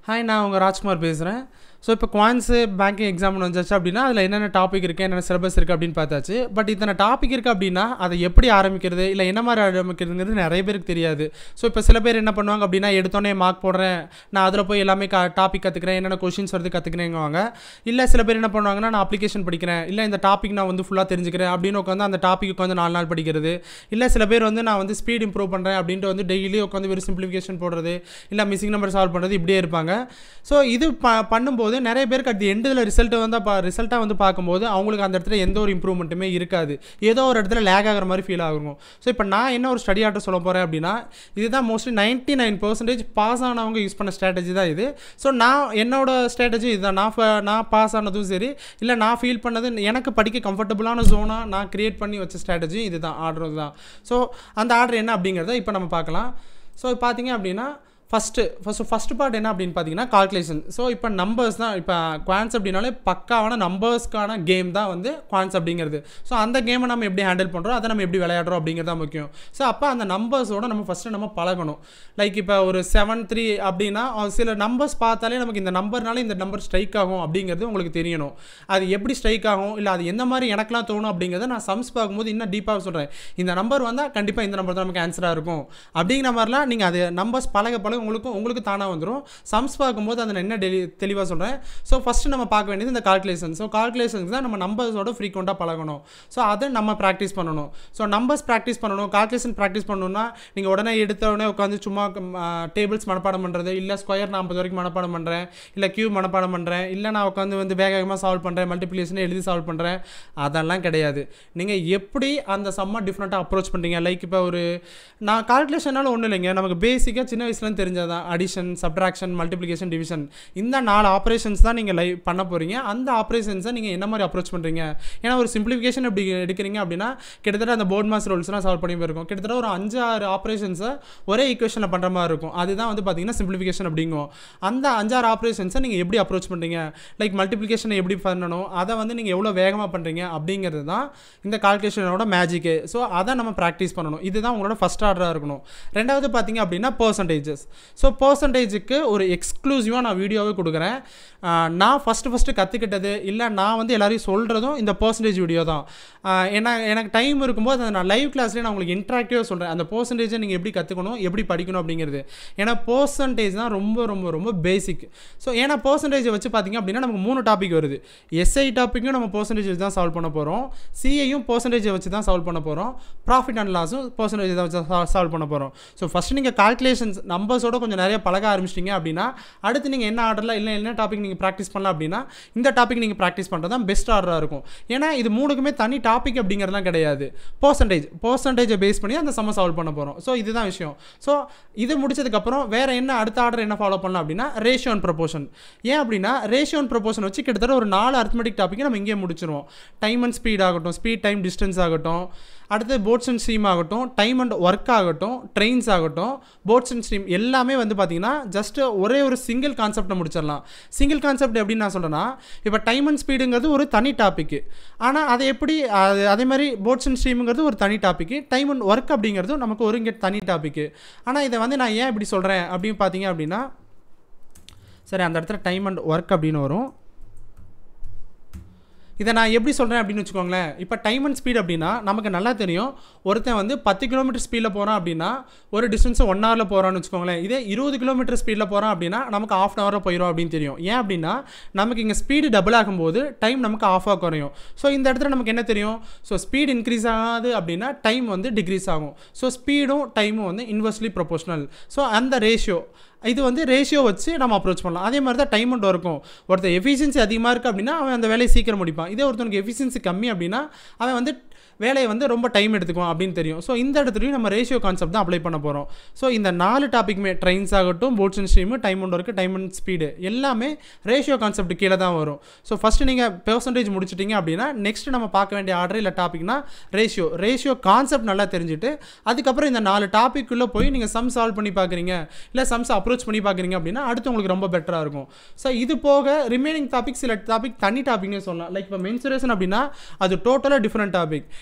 hi நான் உங்கள் ராஜ்குமார் பேசுகிறேன் ஸோ இப்போ குவான்ஸு பேங்கிங் எக்ஸாம் வந்துச்சு அப்படின்னா அதில் என்னென்ன டாபிக் இருக்குது என்னென்ன சிலபஸ் இருக்குது அப்படின்னு பார்த்தாச்சு பட் இத்தனை டாபிக் இருக்குது அப்படின்னா அதை எப்படி ஆரம்பிக்கிறது இல்லை என்ன மாதிரி ஆரம்பிக்கிறதுங்கிறது நிறைய பேருக்கு தெரியாது ஸோ இப்போ சில பேர் என்ன பண்ணுவாங்க அப்படின்னா எடுத்தோடனே மார்க் போடுறேன் நான் அதில் போய் எல்லாமே கா டாபிக் கற்றுக்கிறேன் என்னென்ன கொஷின்ஸ் வருது கற்றுக்கிறேங்குவாங்க இல்லை சில பேர் என்ன பண்ணுவாங்கன்னா நான் அப்ளிகேஷன் படிக்கிறேன் இல்லை இந்த டாபிக் நான் வந்து ஃபுல்லாக தெரிஞ்சுக்கிறேன் அப்படின்னு உட்காந்து அந்த டாபிக் உட்காந்து நாலு நாள் படிக்கிறது இல்லை சில பேர் வந்து நான் வந்து ஸ்பீட் இம்ப்ரூவ் பண்ணுறேன் அப்படின்ட்டு வந்து டெய்லி உட்காந்து வெறும் சிம்பிளிஃபிகேஷன் போடுறது இல்லை மிஸ்ஸிங் நம்பர் சால்வ் பண்ணுறது இப்படியே இருப்பாங்க ஸோ இது ப பண்ணும்போது நிறைய பேருக்கு அட் எண்டில் ரிசல்ட் வந்து பா ரிசல்ட்டாக வந்து பார்க்கும்போது அவங்களுக்கு அந்த இடத்துல எந்த ஒரு இம்ப்ரூவ்மெண்ட்டுமே இருக்காது ஏதோ ஒரு இடத்துல லேக் ஆகிற மாதிரி ஃபீல் ஆகும் ஸோ இப்போ நான் என்ன ஒரு ஸ்டடி ஆட்ட சொல்ல போகிறேன் அப்படின்னா இதுதான் mostly ninety nine percentage pass ஆனவங்க யூஸ் பண்ண ஸ்ட்ராட்டஜி தான் இது ஸோ நான் என்னோட ஸ்ட்ராட்டஜி இதுதான் நான் ஃப- நான் பாஸ் ஆனதும் சரி இல்லை நான் ஃபீல் பண்ணது எனக்கு படிக்க கம்ஃபர்டபுளான ஜோனாக நான் கிரியேட் பண்ணி வச்ச ஸ்ட்ராட்டஜி இதுதான் ஆர்டர் தான் ஸோ அந்த ஆர்டர் என்ன அப்படிங்கிறத இப்போ நம்ம பார்க்கலாம் ஸோ பார்த்தீங்க அப்படின்னா ஃபஸ்ட்டு ஃபஸ்ட்டு ஃபஸ்ட் பார்ட் என்ன அப்படின்னு பார்த்தீங்கன்னா கால்குலேஷன் ஸோ இப்போ நம்பர்ஸ் தான் இப்போ குவான்ஸ் அப்படின்னாலே பக்காவான நம்பர்ஸ்க்கான கேம் தான் வந்து குவான்ஸ் அப்படிங்கிறது ஸோ அந்த கேமை நம்ம எப்படி ஹேண்டில் பண்ணுறோம் அதை நம்ம எப்படி விளையாடுறோம் அப்படிங்கிறது தான் முக்கியம் ஸோ அப்போ அந்த நம்பர்ஸோட நம்ம ஃபஸ்ட்டு நம்ம பழகணும் லைக் இப்போ ஒரு செவன் த்ரீ அப்படின்னா அஹ் சில நம்பர்ஸ் பார்த்தாலே நமக்கு இந்த நம்பர்னால இந்த நம்பர் ஸ்ட்ரைக் ஆகும் அப்படிங்கிறது உங்களுக்கு தெரியணும் அது எப்படி ஸ்ட்ரைக் ஆகும் இல்லை அது எந்த மாதிரி எனக்குலாம் தோணும் அப்படிங்கிறத நான் சம்ஸ் பார்க்கும்போது இன்னும் டீப்பாக சொல்கிறேன் இந்த நம்பர் வந்தால் கண்டிப்பாக இந்த நம்பர் தான் நமக்கு ஆன்சராக இருக்கும் அப்படிங்கிற மாதிரிலாம் நீங்கள் அது நம்பர்ஸ் பழக பழக உங்களுக்கும் உங்களுக்கு தானாக வந்துடும் சம்ஸ் பார்க்கும்போது அதை நான் என்ன டெலி தெளிவாக சொல்கிறேன் ஸோ ஃபஸ்ட்டு நம்ம பார்க்க வேண்டியது இந்த கால்குலேஷன் ஸோ கால்குலேஷன்ஸ் தான் நம்ம நம்பர்ஸோட ஃப்ரீக்வெண்ட்டாக பழகணும் ஸோ அதை நம்ம ப்ராக்டிஸ் பண்ணணும் ஸோ நம்பர்ஸ் ப்ராக்டிஸ் பண்ணணும் கால்குலேஷன் ப்ராக்டிஸ் பண்ணணும்னா நீங்கள் உடனே எடுத்த உடனே உட்காந்து சும்மா டேபிள்ஸ் மனப்பாடம் பண்ணுறது இல்லை ஸ்கொயர் நாற்பது வரைக்கும் மனப்பாடம் பண்ணுறேன் இல்லை கியூப் மனப்பாடம் பண்ணுறேன் இல்லை நான் உட்காந்து வந்து வேக வேகமாக சால்வ் பண்ணுறேன் மல்டிப்ளிகேஷனை எழுதி சால்வ் பண்ணுறேன் அதெல்லாம் கிடையாது நீங்கள் எப்படி அந்த சம்மா டிஃப்ரெண்ட்டாக அப்ரோச் பண்ணுறீங்க லைக் இப்போ ஒரு நான் கால்குலேஷனால ஒன்றும் இல்லைங்க நமக்கு பேசிக்காக சின்ன வயசுலேருந்து தெரிஞ்சதான் அடிஷன் சப்ட்ராக்ஷன் மல்டிப்ளிகேஷன் டிவிஷன் இந்த நாலு ஆப்ரேஷன்ஸ் தான் நீங்கள் லைவ் பண்ண போகிறீங்க அந்த ஆப்ரேஷன்ஸை நீங்கள் என்ன மாதிரி அப்ரோச் பண்ணுறீங்க ஏன்னா ஒரு சிம்பிளிஃபிகேஷன் எப்படி எடுக்கிறீங்க அப்படின்னா கிட்டத்தட்ட அந்த போர்ட் மாஸ் ரூல்ஸ்லாம் சால்வ் பண்ணி போயிருக்கும் கிட்டத்தட்ட ஒரு அஞ்சு ஆறு ஆப்ரேஷன்ஸை ஒரே ஈக்குவேஷனில் பண்ணுற மாதிரி இருக்கும் அதுதான் வந்து பார்த்தீங்கன்னா சிம்பிளிஃபிகேஷன் அப்படிங்கும் அந்த அஞ்சாறு ஆப்ரேஷன்ஸை நீங்கள் எப்படி அப்ரோச் பண்ணுறீங்க லைக் மல்டிப்ளிகேஷனை எப்படி பண்ணணும் அதை வந்து நீங்கள் எவ்வளோ வேகமாக பண்ணுறீங்க அப்படிங்கிறது தான் இந்த கால்குலேஷனோட மேஜிக்கு ஸோ அதை நம்ம ப்ராக்டிஸ் பண்ணணும் இதுதான் உங்களோட ஃபஸ்ட் ஆர்டராக இருக்கணும் ரெண்டாவது பார்த்தீங்க அப்படின்னா பர்சன்டேஜஸ் ஸோ பர்சன்டேஜுக்கு ஒரு எக்ஸ்க்ளூசிவாக நான் வீடியோவே கொடுக்குறேன் ஆஹ் நான் ஃபஸ்ட்டு ஃபஸ்ட்டு கற்றுக்கிட்டது இல்லை நான் வந்து எல்லாரையும் சொல்கிறதும் இந்த பர்சன்டேஜ் வீடியோ தான் ஆஹ் ஏன்னா எனக்கு டைம் இருக்கும்போது அதை நான் லைவ் கிளாஸ்லேயே நான் உங்களுக்கு இன்ட்ராக்டிவாக சொல்கிறேன் அந்த பர்சன்டேஜை நீங்கள் எப்படி கற்றுக்கணும் எப்படி படிக்கணும் அப்படிங்கிறது ஏன்னா பர்சன்டேஜ் தான் ரொம்ப ரொம்ப ரொம்ப பேசிக் ஸோ ஏன்னா பர்சன்டேஜை வச்சு பார்த்தீங்க அப்படின்னா நமக்கு மூணு டாபிக் வருது எஸ்ஐ டாப்பிக்கும் நம்ம பர்சன்டேஜ் வச்சு தான் சால்வ் பண்ண போகிறோம் சிஐயும் பர்சன்டேஜை வச்சு தான் சால்வ் பண்ண போகிறோம் ப்ராஃபிட் அண்ட் லாஸும் பர்சன்டேஜ் தான் வச்சு சால்வ் பண்ண போகிறோம் ஸோ ஃபஸ்ட்டு நீங்கள் கால்குலேஷன்ஸ் நம்பர்ஸோட கொஞ்சம் நிறைய பழக ஆரம்பிச்சிட்டிங்க அப்படின்னா அடுத்து நீங்கள் என்ன ஆர்டரில் இல்லை என்ன டாபிக் நீங்கள் ப்ராக்டிஸ் பண்ணலாம் அப்படின்னா இந்த டாபிக் நீங்கள் ப்ராக்டிஸ் பண்ணுறது தான் பெஸ்ட் ஆர்டராக இருக்கும் ஏன்னா இது மூணுக்குமே தனி டாபிக் அப்படிங்கிறதுலாம் கிடையாது பர்சன்டேஜ் பர்சன்டேஜை பேஸ் பண்ணி அந்த சம்ம சால்வ் பண்ண போகிறோம் ஸோ இதுதான் விஷயம் ஸோ இது முடிச்சதுக்கப்புறம் வேறு என்ன அடுத்த ஆர்டர் என்ன ஃபாலோ பண்ணலாம் அப்படின்னா ரேஷியோ அண்ட் ப்ரொபோஷன் ஏன் அப்படின்னா ரேஷியோ அண்ட் ப்ரொபோஷன் வச்சு கிட்டத்தட்ட ஒரு நாலு அர்த்தமெட்டிக் டாப்பிக்கை நம்ம இங்கேயே முடிச்சிருவோம் டைம் அண்ட் ஸ்பீட் ஆகட்டும் ஸ்பீட் டைம் டிஸ்டன்ஸ் ஆகட்டும் அடுத்து போட்ஸ் அண்ட் ஸ்ட்ரீம் ஆகட்டும் டைம் அண்ட் ஒர்க் ஆகட்டும் ட்ரெயின்ஸ் ஆகட்டும் போட்ஸ் அண்ட் ஸ்ட்ரீம் எல்லாமே வந்து பார்த்தீங்கன்னா ஜஸ்ட் ஒரே ஒரு சிங்கிள் கான்செப்டை முடிச்சிடலாம் சிங்கிள் கான்செப்ட் எப்படின்னு நான் சொல்கிறேன்னா இப்போ டைம் அண்ட் ஸ்பீடுங்கிறது ஒரு தனி டாபிக் ஆனால் அதை எப்படி அது அதே மாதிரி போட்ஸ் அண்ட் ஸ்ட்ரீமுங்கிறது ஒரு தனி டாபிக் டைம் அண்ட் ஒர்க் அப்படிங்கிறதும் நமக்கு ஒரு இங்கே தனி டாபிக் ஆனால் இதை வந்து நான் ஏன் இப்படி சொல்கிறேன் அப்படின்னு பார்த்தீங்க அப்படின்னா சரி அந்த இடத்துல டைம் அண்ட் ஒர்க் அப்படின்னு வரும் இதை நான் எப்படி சொல்கிறேன் அப்படின்னு வச்சுக்கோங்களேன் இப்போ டைம் அண்ட் ஸ்பீட் அப்படின்னா நமக்கு நல்லா தெரியும் ஒருத்தன் வந்து பத்து கிலோமீட்டர் ஸ்பீடில் போகிறான் அப்படின்னா ஒரு டிஸ்டன்ஸை ஒன் ஹவரில் போகிறான்னு வச்சுக்கோங்களேன் இதே இருபது கிலோமீட்டர் ஸ்பீடில் போகிறான் அப்படின்னா நமக்கு ஆஃப் அன் ஹவரில் போயிடும் அப்படின்னு தெரியும் ஏன் அப்படின்னா நமக்கு இங்கே ஸ்பீடு டபுள் ஆகும்போது டைம் நமக்கு ஆஃப் ஆக குறையும் ஸோ இந்த இடத்துல நமக்கு என்ன தெரியும் ஸோ ஸ்பீட் இன்க்ரீஸ் ஆகாது அப்படின்னா டைம் வந்து டிக்ரீஸ் ஆகும் ஸோ ஸ்பீடும் டைமும் வந்து இன்வெர்ஸ்லி ப்ரொபோஷனல் ஸோ அந்த ரேஷியோ இது வந்து ரேஷியோ வச்சு நம்ம அப்ரோச் பண்ணலாம் அதே மாதிரி தான் டைம் அண்ட் இருக்கும் ஒருத்தர் எஃபிஷியன்சி அதிகமாக இருக்குது அப்படின்னா அவன் அந்த வேலையை சீக்கிரம் முடிப்பான் இதே ஒருத்தனுக்கு எஃபிஷியன்சி கம்மி அப்படின்னா அவன் வந்து வேலையை வந்து ரொம்ப டைம் எடுத்துக்குவான் அப்படின்னு தெரியும் ஸோ இந்த இடத்துலையும் நம்ம ரேஷியோ கான்செப்ட் தான் அப்ளை பண்ண போகிறோம் ஸோ இந்த நாலு டாப்பிக்குமே ட்ரெயின்ஸ் ஆகட்டும் boats and stream time and work time and speed எல்லாமே ரேஷியோ கான்செப்ட் கீழே தான் வரும் ஸோ ஃபஸ்ட்டு நீங்கள் பெர்சன்டேஜ் முடிச்சிட்டிங்க அப்படின்னா நெக்ஸ்ட் நம்ம பார்க்க வேண்டிய ஆர்டர் இல்லை டாபிக்னா ரேஷியோ ரேஷியோ கான்செப்ட் நல்லா தெரிஞ்சுட்டு அதுக்கப்புறம் இந்த நாலு டாபிக்குள்ளே போய் நீங்கள் சம் சால்வ் பண்ணி பார்க்குறீங்க இல்லை சம்ஸ் அப்ரோச் பண்ணி பார்க்குறீங்க அப்படின்னா அடுத்து உங்களுக்கு ரொம்ப பெட்டராக இருக்கும் ஸோ இது போக ரிமைனிங் டாபிக் சில டாபிக் தனி டாபிக்னே சொல்லலாம் லைக் இப்போ மென்சுரேஷன் அப்படின்னா அது டோட்டலாக டிஃப்ரெண்ட் டாபிக்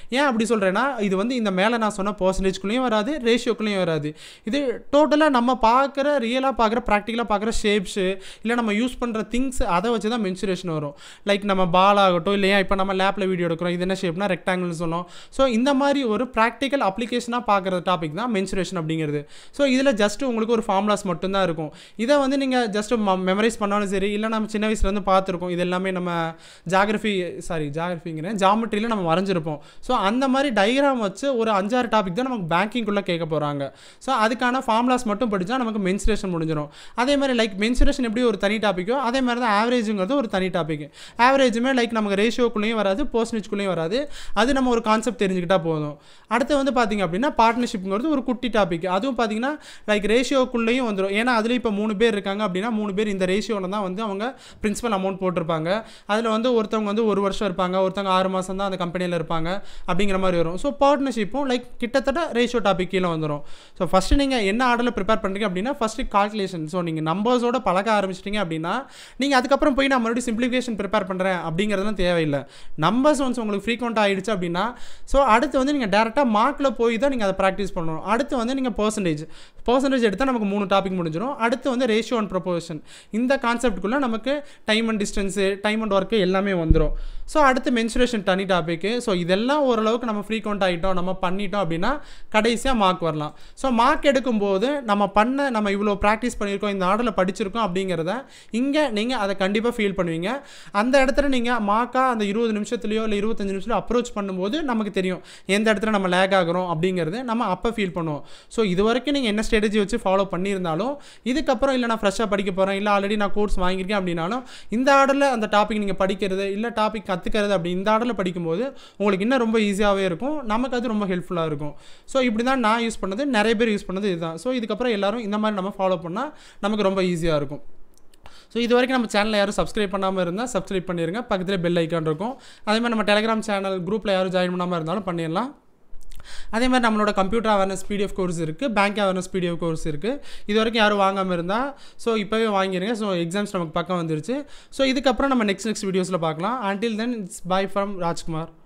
ஏன் அப்படி சொல்கிறேன்னா இது வந்து இந்த மேலே நான் சொன்ன பர்சன்டேஜ்குள்ளேயும் வராது ரேஷியோக்குள்ளேயும் வராது இது டோட்டலாக நம்ம பார்க்குற ரியலாக பார்க்குற ப்ராக்டிக்கலாக பார்க்குற ஷேப்ஸு இல்லை நம்ம யூஸ் பண்ணுற திங்ஸ் அதை வச்சு தான் மென்சுரேஷன் வரும் லைக் நம்ம பால் ஆகட்டும் இல்லையா இப்போ நம்ம லேப்பில் வீடியோ எடுக்கிறோம் இது என்ன ஷேப்னா ரெக்டாங்கிள்னு சொல்லும் ஸோ இந்த மாதிரி ஒரு ப்ராக்டிக்கல் அப்ளிகேஷனாக பார்க்குற டாபிக் தான் மென்சுரேஷன் அப்படிங்கிறது ஸோ இதில் ஜஸ்ட் உங்களுக்கு ஒரு ஃபார்முலாஸ் மட்டும்தான் இருக்கும் இதை வந்து நீங்கள் ஜஸ்ட் மெமரைஸ் பண்ணாலும் சரி இல்லை நம்ம சின்ன வயசுலேருந்து பார்த்துருக்கோம் இது எல்லாமே நம்ம ஜாகிரஃபி சாரி ஜாகிரஃபிங்கிறேன் ஜாமெட்ரியில் நம்ம வரைஞ்சிருப்போம் ஸோ அந்த மாதிரி டயக்ராம் வச்சு ஒரு அஞ்சாறு டாபிக் தான் நமக்கு பேங்கிங்குள்ளே கேட்க போகிறாங்க ஸோ அதுக்கான ஃபார்முலாஸ் மட்டும் படித்தா நமக்கு மென்சுரேஷன் முடிஞ்சிடும் அதே மாதிரி லைக் மென்சுரேஷன் எப்படி ஒரு தனி டாப்பிக்கோ அதே மாதிரி தான் ஆவரேஜுங்கிறது ஒரு தனி டாபிக் ஆவரேஜுமே லைக் நமக்கு ரேஷியோக்குள்ளேயும் வராது பர்சன்டேஜ்குள்ளேயும் வராது அது நம்ம ஒரு கான்செப்ட் தெரிஞ்சுக்கிட்டா போதும் அடுத்து வந்து பார்த்திங்க அப்படின்னா பார்ட்னர்ஷிப்ங்கிறது ஒரு குட்டி டாபிக் அதுவும் பார்த்தீங்கன்னா லைக் ரேஷியோக்குள்ளேயும் வந்துடும் ஏன்னா அதில் இப்போ மூணு பேர் இருக்காங்க அப்படின்னா மூணு பேர் இந்த ரேஷியோவில் தான் வந்து அவங்க பிரின்சிபல் அமௌண்ட் போட்டிருப்பாங்க அதில் வந்து ஒருத்தவங்க வந்து ஒரு வருஷம் இருப்பாங்க ஒருத்தவங்க ஆறு மாதம் தான் அந்த கம்பெனியில் இருப்பாங்க அப்படிங்கிற மாதிரி வரும் ஸோ பார்ட்னர்ஷிப்பும் லைக் கிட்டத்தட்ட ரேஷியோ டாபிக் கீழே வந்துடும் ஸோ ஃபஸ்ட்டு நீங்கள் என்ன ஆர்டரில் ப்ரிப்பேர் பண்ணுறீங்க அப்படின்னா ஃபஸ்ட்டு கால்குலேஷன் ஸோ நீங்கள் நம்பர்ஸோட பழக ஆரம்பிச்சிட்டிங்க அப்படின்னா நீங்கள் அதுக்கப்புறம் போய் நான் மறுபடியும் சிம்பிளிஃபிகேஷன் ப்ரிப்பேர் பண்ணுறேன் அப்படிங்கிறதுலாம் தேவையில்லை நம்பர்ஸ் ஒன்ஸ் உங்களுக்கு ஃப்ரீக்வெண்ட் ஆகிடுச்சு அப்படின்னா ஸோ அடுத்து வந்து நீங்கள் டேரெக்டாக மார்க்கில் போய் தான் நீங்கள் அதை ப்ராக்டிஸ் பண்ணணும் அடுத்து வந்து நீங்கள் பர்சன்டேஜ் பர்சன்டேஜ் எடுத்தால் நமக்கு மூணு டாபிக் முடிஞ்சிடும் அடுத்து வந்து ரேஷியோ அண்ட் ப்ரொபோஷன் இந்த கான்செப்ட்டுக்குள்ளே நமக்கு time and distance time and work எல்லாமே வந்துடும் ஸோ அடுத்து மென்சுரேஷன் தனி டாபிக்கு ஸோ இதெல்லாம் ஓரளவுக்கு நம்ம ஃப்ரீக்வெண்ட் ஆகிட்டோம் நம்ம பண்ணிட்டோம் அப்படின்னா கடைசியாக மார்க் வரலாம் ஸோ மார்க் எடுக்கும்போது நம்ம பண்ண நம்ம இவ்வளோ ப்ராக்டிஸ் பண்ணியிருக்கோம் இந்த ஆர்டரில் படிச்சிருக்கோம் அப்படிங்கிறத இங்கே நீங்கள் அதை கண்டிப்பாக ஃபீல் பண்ணுவீங்க அந்த இடத்துல நீங்கள் மார்க்காக அந்த இருபது நிமிஷத்துலையோ இல்லை இருபத்தஞ்சு நிமிஷத்துலையோ அப்ரோச் பண்ணும்போது நமக்கு தெரியும் எந்த இடத்துல நம்ம லேக் ஆகிறோம் அப்படிங்கிறது நம்ம அப்போ ஃபீல் பண்ணுவோம் ஸோ இது வரைக்கும் நீங்கள் என்ன ஸ்ட்ராட்டஜி வச்சு ஃபாலோ பண்ணியிருந்தாலும் இதுக்கப்புறம் இல்லை நான் ஃப்ரெஷ்ஷாக படிக்க போகிறேன் இல்லை ஆல்ரெடி நான் கோர்ஸ் வாங்கியிருக்கேன் அப்படின்னாலும் இந்த ஆர்டரில் அந்த டாபிக் நீங்கள் படிக்கிறது இல்லை டாபிக் கற்றுக்கிறது அப்படி இந்த ஆர்டரில் படிக்கும்போது உங்களுக்கு இன்னும் ரொம்ப ஈஸியாகவே இருக்கும் நமக்கு அது ரொம்ப ஹெல்ப்ஃபுல்லாக இருக்கும் ஸோ இப்படி தான் நான் யூஸ் பண்ணது நிறைய பேர் யூஸ் பண்ணது இதுதான் ஸோ இதுக்கப்புறம் எல்லாரும் இந்த மாதிரி நம்ம ஃபாலோ பண்ணால் நமக்கு ரொம்ப ஈஸியாக இருக்கும் ஸோ இது வரைக்கும் நம்ம சேனலில் யாரும் சப்ஸ்கிரைப் பண்ணாமல் இருந்தால் சப்ஸ்கிரைப் பண்ணிடுங்க பக்கத்தில் பெல் ஐக்கான் இருக்கும் அதே மாதிரி நம்ம டெலிகிராம் சேனல் குரூப்பில் யாரும் ஜாயின் பண்ணாமல் இருந்தாலும் பண்ணிடலாம் அதே மாதிரி நம்மளோட கம்ப்யூட்டர் அவேர்னஸ் பிடிஎஃப் கோர்ஸ் இருக்குது பேங்க் அவேர்னஸ் பிடிஎஃப் கோர்ஸ் இருக்குது இது வரைக்கும் யாரும் வாங்காமல் இருந்தால் ஸோ இப்போவே வாங்கிடுங்க ஸோ எக்ஸாம்ஸ் நமக்கு பக்கம் வந்துருச்சு ஸோ இதுக்கப்புறம் நம்ம நெக்ஸ்ட் நெக்ஸ்ட் வீடியோஸில் பார்க்கலாம் until then it's bye from Rajkumar